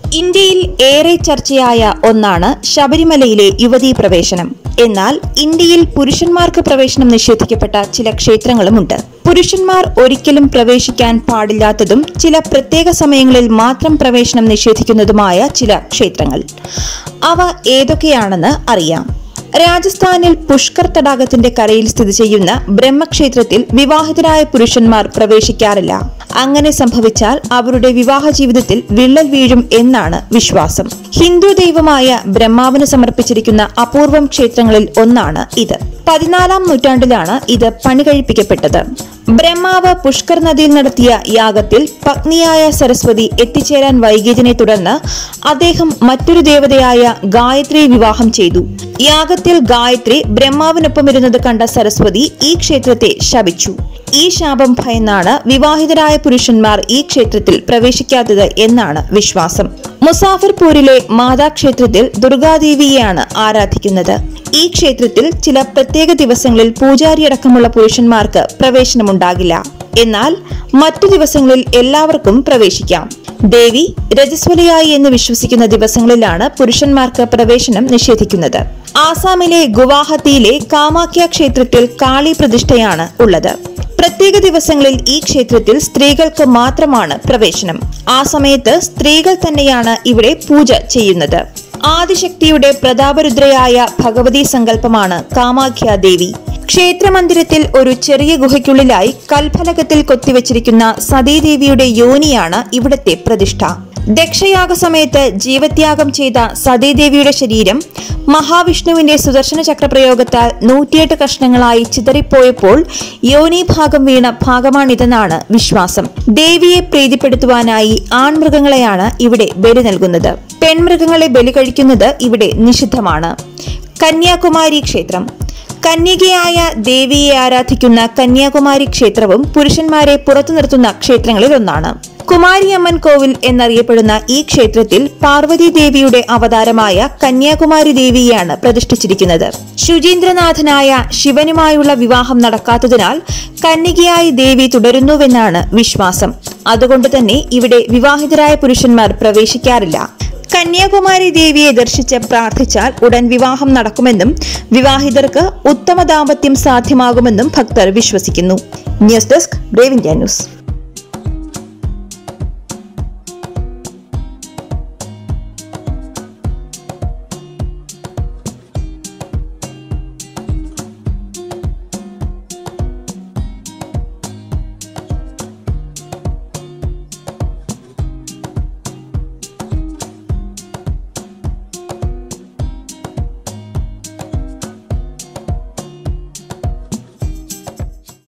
ഇന്ത്യയിൽ ഏറെ ചർച്ചയായ ഒന്നാണ് ശബരിമലയിലെ യുവതീ പ്രവേശനം എന്നാൽ ഇന്ത്യയിൽ പുരുഷന്മാർക്ക് പ്രവേശനം നിഷേധിക്കപ്പെട്ട ചില ക്ഷേത്രങ്ങളുമുണ്ട് പുരുഷന്മാർ ഒരിക്കലും പ്രവേശിക്കാൻ പാടില്ലാത്തതും ചില പ്രത്യേക സമയങ്ങളിൽ മാത്രം പ്രവേശനം നിഷേധിക്കുന്നതുമായ ചില ക്ഷേത്രങ്ങൾ അവ ഏതൊക്കെയാണെന്ന് അറിയാം രാജസ്ഥാനിൽ പുഷ്കർ തടാകത്തിന്റെ കരയിൽ സ്ഥിതി ചെയ്യുന്ന ബ്രഹ്മക്ഷേത്രത്തിൽ വിവാഹിതരായ പുരുഷന്മാർ പ്രവേശിക്കാറില്ല അങ്ങനെ സംഭവിച്ചാൽ അവരുടെ വിവാഹ ജീവിതത്തിൽ വിള്ളൽ വീഴും എന്നാണ് വിശ്വാസം ഹിന്ദു ദൈവമായ ബ്രഹ്മാവിന് സമർപ്പിച്ചിരിക്കുന്ന അപൂർവം ക്ഷേത്രങ്ങളിൽ ഒന്നാണ് ഇത് പതിനാലാം നൂറ്റാണ്ടിലാണ് ഇത് പണി കഴിപ്പിക്കപ്പെട്ടത് ബ്രഹ്മാവ് പുഷ്കർ നദിയിൽ നടത്തിയ യാഗത്തിൽ പത്നിയായ സരസ്വതി എത്തിച്ചേരാൻ വൈകിയതിനെ തുടർന്ന് അദ്ദേഹം മറ്റൊരു ദേവതയായ ഗായത്രിയെ വിവാഹം ചെയ്തു യാഗത്തിൽ ഗായത്രി ബ്രഹ്മാവിനൊപ്പം ഇരുന്നത് കണ്ട സരസ്വതി ഈ ക്ഷേത്രത്തെ ശപിച്ചു ഈ ശാപം ഭയന്നാണ് വിവാഹിതരായ പുരുഷന്മാർ ഈ ക്ഷേത്രത്തിൽ പ്രവേശിക്കാത്തത് എന്നാണ് വിശ്വാസം മുസാഫർപൂരിലെ മാതാക്ഷേത്രത്തിൽ ദുർഗാദേവിയെയാണ് ആരാധിക്കുന്നത് ഈ ക്ഷേത്രത്തിൽ ചില പ്രത്യേക ദിവസങ്ങളിൽ പൂജാരിയടക്കമുള്ള പുരുഷന്മാർക്ക് പ്രവേശനമുണ്ടാകില്ല എന്നാൽ മറ്റു ദിവസങ്ങളിൽ എല്ലാവർക്കും പ്രവേശിക്കാം ദേവി രജസ്വലയായി എന്ന് വിശ്വസിക്കുന്ന ദിവസങ്ങളിലാണ് പുരുഷന്മാർക്ക് പ്രവേശനം നിഷേധിക്കുന്നത് ആസാമിലെ ഗുവാഹത്തിയിലെ കാമാഖ്യ ക്ഷേത്രത്തിൽ കാളി പ്രതിഷ്ഠയാണ് ഉള്ളത് പ്രത്യേക ദിവസങ്ങളിൽ ഈ ക്ഷേത്രത്തിൽ സ്ത്രീകൾക്ക് മാത്രമാണ് പ്രവേശനം ആ സമയത്ത് സ്ത്രീകൾ തന്നെയാണ് ഇവിടെ പൂജ ചെയ്യുന്നത് ആദിശക്തിയുടെ പ്രതാപരുദ്രയായ ഭഗവതി സങ്കല്പമാണ് കാമാഖ്യ ദേവി ക്ഷേത്രമന്ദിരത്തിൽ ഒരു ചെറിയ ഗുഹയ്ക്കുള്ളിലായി കൽഫലകത്തിൽ കൊത്തിവെച്ചിരിക്കുന്ന സതീദേവിയുടെ യോനിയാണ് ഇവിടത്തെ പ്രതിഷ്ഠ ദക്ഷയാഗ സമയത്ത് ജീവത്യാഗം ചെയ്ത സതീദേവിയുടെ ശരീരം മഹാവിഷ്ണുവിന്റെ സുദർശന ചക്രപ്രയോഗത്താൽ നൂറ്റിയെട്ട് കഷ്ണങ്ങളായി ചിതറിപ്പോയപ്പോൾ യോനി ഭാഗം വീണ ഭാഗമാണിതെന്നാണ് വിശ്വാസം ദേവിയെ പ്രീതിപ്പെടുത്തുവാനായി ആൺമൃഗങ്ങളെയാണ് ഇവിടെ ബലി നൽകുന്നത് പെൺമൃഗങ്ങളെ ബലി കഴിക്കുന്നത് ഇവിടെ നിഷിദ്ധമാണ് കന്യാകുമാരി ക്ഷേത്രം കന്യകയായ ദേവിയെ ആരാധിക്കുന്ന കന്യാകുമാരി ക്ഷേത്രവും പുരുഷന്മാരെ പുറത്തു നിർത്തുന്ന ക്ഷേത്രങ്ങളിൽ ഒന്നാണ് കുമാരിയമ്മൻ കോവിൽ എന്നറിയപ്പെടുന്ന ഈ ക്ഷേത്രത്തിൽ പാർവതി ദേവിയുടെ അവതാരമായ കന്യാകുമാരി ദേവിയെയാണ് പ്രതിഷ്ഠിച്ചിരിക്കുന്നത് ശുചീന്ദ്രനാഥനായ ശിവനുമായുള്ള വിവാഹം നടക്കാത്തതിനാൽ കന്യകയായി ദേവി തുടരുന്നുവെന്നാണ് വിശ്വാസം അതുകൊണ്ട് തന്നെ ഇവിടെ വിവാഹിതരായ പുരുഷന്മാർ പ്രവേശിക്കാറില്ല കന്യാകുമാരി ദേവിയെ ദർശിച്ച് പ്രാർത്ഥിച്ചാൽ ഉടൻ വിവാഹം നടക്കുമെന്നും വിവാഹിതർക്ക് ഉത്തമ ദാമ്പത്യം സാധ്യമാകുമെന്നും ഭക്തർ വിശ്വസിക്കുന്നു news desk brave India news